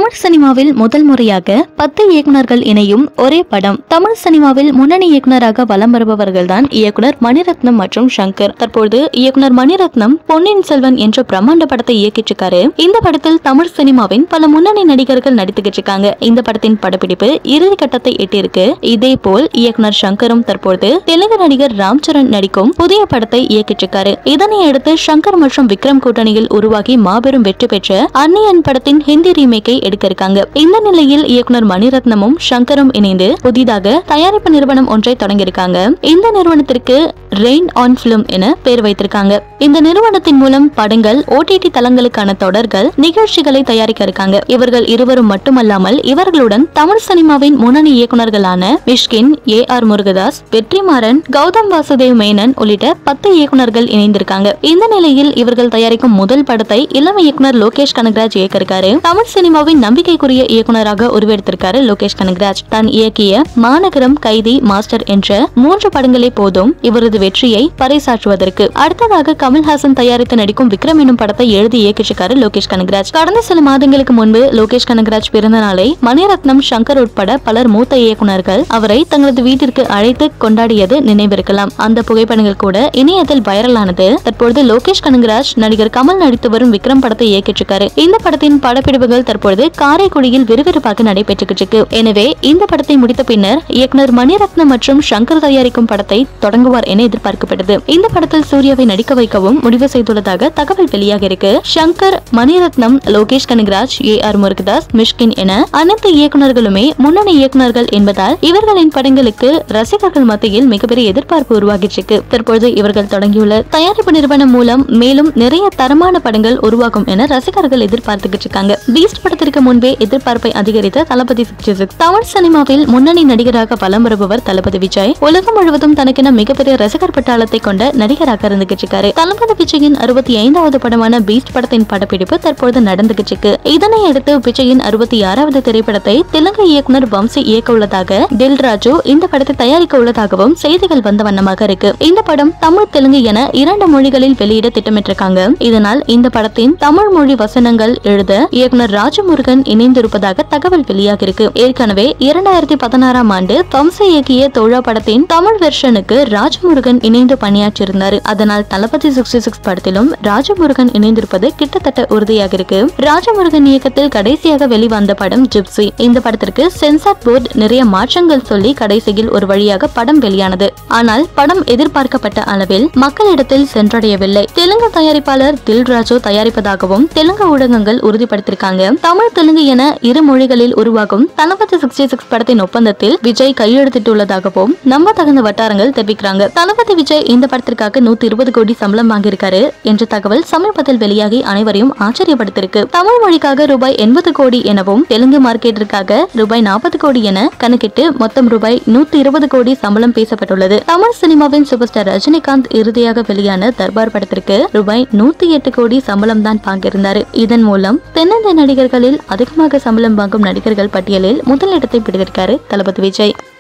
தமிழ் சினிமாவில் முதல் முறையாக பத்து இயக்குனர்கள் இணையும் ஒரே படம் தமிழ் சினிமாவில் முன்னணி இயக்குனராக வலம் வருபவர்கள்தான் இயக்குனர் மணிரத்னம் மற்றும் சங்கர் தற்போது இயக்குனர் மணிரத்னம் பொன்னியின் செல்வன் என்ற பிரம்மாண்ட படத்தை இயக்கிட்டு இருக்காரு இந்த படத்தில் தமிழ் சினிமாவின் பல முன்னணி நடிகர்கள் நடித்துக்கிட்டு இருக்காங்க இந்த படத்தின் படப்பிடிப்பு இறுதி கட்டத்தை எட்டியிருக்கு இதே போல் இயக்குனர் சங்கரும் தற்போது தெலுங்கு நடிகர் ராம் சரண் நடிக்கும் புதிய படத்தை இயக்கிட்டு இருக்காரு இதனை அடுத்து சங்கர் மற்றும் விக்ரம் கூட்டணியில் உருவாகி மாபெரும் வெற்றி பெற்ற அன்னியன் படத்தின் ஹிந்தி ரீமேக்கை எடுக்க இருக்காங்க இந்த நிலையில் இயக்குனர் மணிரத்னமும் சங்கரும் இணைந்து புதிதாக தயாரிப்பு நிறுவனம் ஒன்றை தொடங்கியிருக்காங்க இந்த நிறுவனத்திற்கு ரெயின் ஆன் பிலிம் என பெயர் வைத்திருக்காங்க இந்த நிறுவனத்தின் மூலம் படங்கள் ஓடிடி தளங்களுக்கான தொடர்கள் நிகழ்ச்சிகளை தயாரிக்க இருக்காங்க இவர்கள் இருவரும் மட்டுமல்லாமல் இவர்களுடன் தமிழ் சினிமாவின் முன்னணி இயக்குனர்களான மிஷ்கின் ஏ ஆர் முருகதாஸ் வெற்றிமாறன் கௌதம் வாசுதேவ் மேனன் உள்ளிட்ட பத்து இயக்குனர்கள் இணைந்திருக்காங்க இந்த நிலையில் இவர்கள் தயாரிக்கும் முதல் படத்தை இளம் இயக்குனர் லோகேஷ் கனகராஜ் இயக்க இருக்காரு தமிழ் சினிமாவின் நம்பிக்கைக்குரிய இயக்குனராக உருவெடுத்திருக்காரு லோகேஷ் கனகராஜ் தான் இயக்கிய மாநகரம் கைதி மாஸ்டர் என்ற மூன்று படங்களே போதும் இவரது வெற்றியை பறைசாற்றுவதற்கு அடுத்ததாக கமல்ஹாசன் தயாரித்து நடிக்கும் விக்ரம் எனும் படத்தை எழுதி இயக்கிச்சிருக்காரு லோகேஷ் கனகராஜ் கடந்த சில மாதங்களுக்கு முன்பு லோகேஷ் கனகராஜ் பிறந்த நாளை மணிரத்னம் சங்கர் உட்பட பலர் மூத்த இயக்குனர்கள் அவரை தங்களது வீட்டிற்கு அழைத்து கொண்டாடியது நினைவிருக்கலாம் அந்த புகைப்படங்கள் கூட இணையத்தில் வைரலானது தற்பொழுது லோகேஷ் கனகராஜ் நடிகர் கமல் நடித்து வரும் விக்ரம் படத்தை இயக்கிச்சிருக்காரு இந்த படத்தின் படப்பிடிப்புகள் தற்பொழுது காரைக்குடியில் விறுவிறுப்பாக நடைபெற்றுக்கிட்டு இருக்கு எனவே இந்த படத்தை முடித்த பின்னர் இயக்குனர் மணிரத்னம் மற்றும் சங்கர் தயாரிக்கும் படத்தை தொடங்குவார் என எதிர்பார்க்கப்படுது இந்த படத்தில் சூர்யாவை நடிக்க வைக்கவும் முடிவு செய்துள்ளதாக தகவல் வெளியாக இருக்கு சங்கர் மணிரத்னம் லோகேஷ் கனகராஜ் ஏ ஆர் முருகதாஸ் மிஷ்கின் என அனைத்து இயக்குனர்களுமே முன்னணி இயக்குனர்கள் என்பதால் இவர்களின் படங்களுக்கு ரசிகர்கள் மத்தியில் மிகப்பெரிய எதிர்பார்ப்பு உருவாகிட்டு இருக்கு தற்பொழுது இவர்கள் தொடங்கியுள்ள தயாரிப்பு நிறுவனம் மூலம் மேலும் நிறைய தரமான படங்கள் உருவாகும் என ரசிகர்கள் எதிர்பார்த்துக்கிட்டு இருக்காங்க பீஸ்ட் படத்திற்கு முன்பே எதிர்பார்ப்பை அதிகரித்த தளபதி 66 தமிழ் சினிமாவில் முன்னணி நடிகராக வலம் வருபவர் தளபதி விஜய் உலகம் முழுவதும் தனக்கென மிகப்பெரிய ரசிகர் பட்டாளத்தை கொண்ட நடிகராக இருந்துகிட்டு இருக்காரு தளபதி விஜயின் அறுபத்தி ஐந்தாவது படமான பீஸ்ட் படத்தின் படப்பிடிப்பு தற்பொழுது நடந்துகிட்டு இருக்கு இதனை அடுத்து விஜயின் அறுபத்தி ஆறாவது திரைப்படத்தை தெலுங்கு இயக்குனர் வம்சி இயக்க உள்ளதாக தில் ராஜு இந்த படத்தை தயாரிக்க உள்ளதாகவும் செய்திகள் வந்த வண்ணமாக இருக்கு இந்த படம் தமிழ் தெலுங்கு என இரண்டு மொழிகளில் வெளியிட திட்டமிட்டிருக்காங்க இதனால் இந்த படத்தின் தமிழ் மொழி வசனங்கள் எழுத இயக்குனர் ராஜமுருகன் இணைந்திருப்பதாக தகவல் வெளியாக இருக்கு ஏற்கனவே இரண்டாயிரத்தி பதினாறாம் ஆண்டு வம்சி இயக்கிய தோழா படத்தின் தமிழ் வெர்ஷனுக்கு ராஜமுருகன் இணைந்து பணியாற்றியிருந்தார் அதனால் தளபதி சிக்ஸ்டி சிக்ஸ் படத்திலும் ராஜமுருகன் இணைந்திருப்பது கிட்டத்தட்ட உறுதியாக இருக்கு ராஜமுருகன் இயக்கத்தில் கடைசியாக வெளிவந்த படம் ஜிப்சி இந்த படத்திற்கு சென்சார் போர்டு நிறைய மாற்றங்கள் சொல்லி கடைசியில் ஒரு வழியாக படம் வெளியானது ஆனால் படம் எதிர்பார்க்கப்பட்ட அளவில் மக்களிடத்தில் சென்றடையவில்லை தெலுங்கு தயாரிப்பாளர் தில்ராஜு தயாரிப்பதாகவும் தெலுங்கு ஊடகங்கள் உறுதிப்படுத்தியிருக்காங்க தமிழ் தெலுங்கு என இரு மொழிகளில் உருவாகும் தளபதி சிக்ஸ்டி சிக்ஸ் படத்தின் ஒப்பந்தத்தில் விஜய் கையெழுத்திட்டுள்ளதாகவும் நம்ப தகுந்த வட்டாரங்கள் தெரிவிக்கிறாங்க தளபதி விஜய் இந்த படத்திற்காக நூத்தி இருபது கோடி சம்பளம் வாங்கியிருக்காரு என்ற தகவல் சமீபத்தில் வெளியாகி அனைவரையும் ஆச்சரியப்படுத்திருக்கு தமிழ் மொழிக்காக ரூபாய் எண்பது கோடி எனவும் தெலுங்கு மார்க்கெட்டிற்காக ரூபாய் நாற்பது கோடி என கணக்கிட்டு மொத்தம் ரூபாய் நூத்தி இருபது கோடி சம்பளம் பேசப்பட்டுள்ளது தமிழ் சினிமாவின் சூப்பர் ஸ்டார் ரஜினிகாந்த் இறுதியாக வெளியான தர்பார் படத்திற்கு ரூபாய் நூத்தி எட்டு கோடி சம்பளம் தான் வாங்கியிருந்தாரு இதன் மூலம் தென்னிந்திய நடிகர்களில் அதிகமாக சம்பளம் வாங்கும் நடிகர்கள் பட்டியலில் முதலிடத்தை பிடித்திருக்காரு தளபதி விஜய்